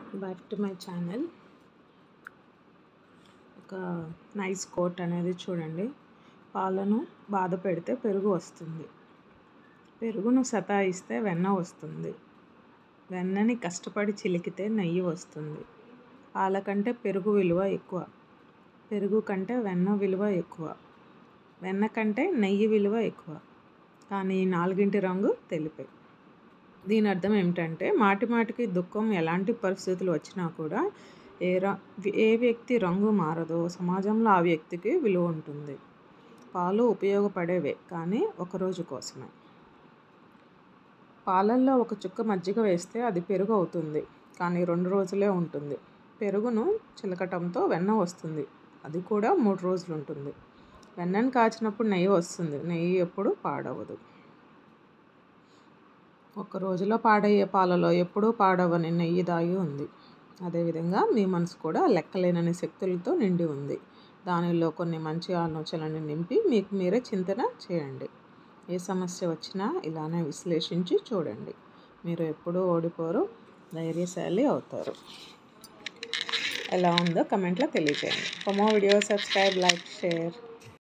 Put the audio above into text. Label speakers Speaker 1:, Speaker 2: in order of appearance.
Speaker 1: back to my channel ఒక nice quote అనేది చూడండి పాలను బాధ పెడితే పెరుగు వస్తుంది పెరుగును సతాయిస్తే వెన్న వస్తుంది వెన్నని కష్టపడి చిలికితే నెయ్యి వస్తుంది పాల కంటే పెరుగు విలువ ఎక్కువ పెరుగు కంటే వెన్న విలువ ఎక్కువ వెన్న కంటే నెయ్యి విలువ ఎక్కువ కానీ ఈ నాలుగింటి రంగు తెలిపే దీని అర్థం ఏమిటంటే మాటి మాటికి దుఃఖం ఎలాంటి పరిస్థితులు వచ్చినా కూడా ఏ ర ఏ వ్యక్తి రంగు మారదో సమాజంలో ఆ వ్యక్తికి విలువ ఉంటుంది పాలు ఉపయోగపడేవే కానీ ఒకరోజు కోసమే పాలల్లో ఒక చుక్క మజ్జిగ వేస్తే అది పెరుగు అవుతుంది కానీ రెండు రోజులే ఉంటుంది పెరుగును చిలకటంతో వెన్న వస్తుంది అది కూడా మూడు రోజులు ఉంటుంది వెన్నను కాచినప్పుడు నెయ్యి వస్తుంది నెయ్యి ఎప్పుడు పాడవదు ఒక రోజులో పాడయ్యే పాలలో ఎప్పుడూ పాడవని నెయ్యి దాగి ఉంది అదేవిధంగా మీ మనసు కూడా లెక్కలేనని శక్తులతో నిండి ఉంది దానిలో కొన్ని మంచి ఆలోచనలను నింపి మీకు మీరే చింతన చేయండి ఏ సమస్య వచ్చినా ఇలానే విశ్లేషించి చూడండి మీరు ఎప్పుడూ ఓడిపోరు ధైర్యశాలి అవుతారు ఎలా ఉందో కమెంట్లో తెలియజేయండి for more video subscribe like share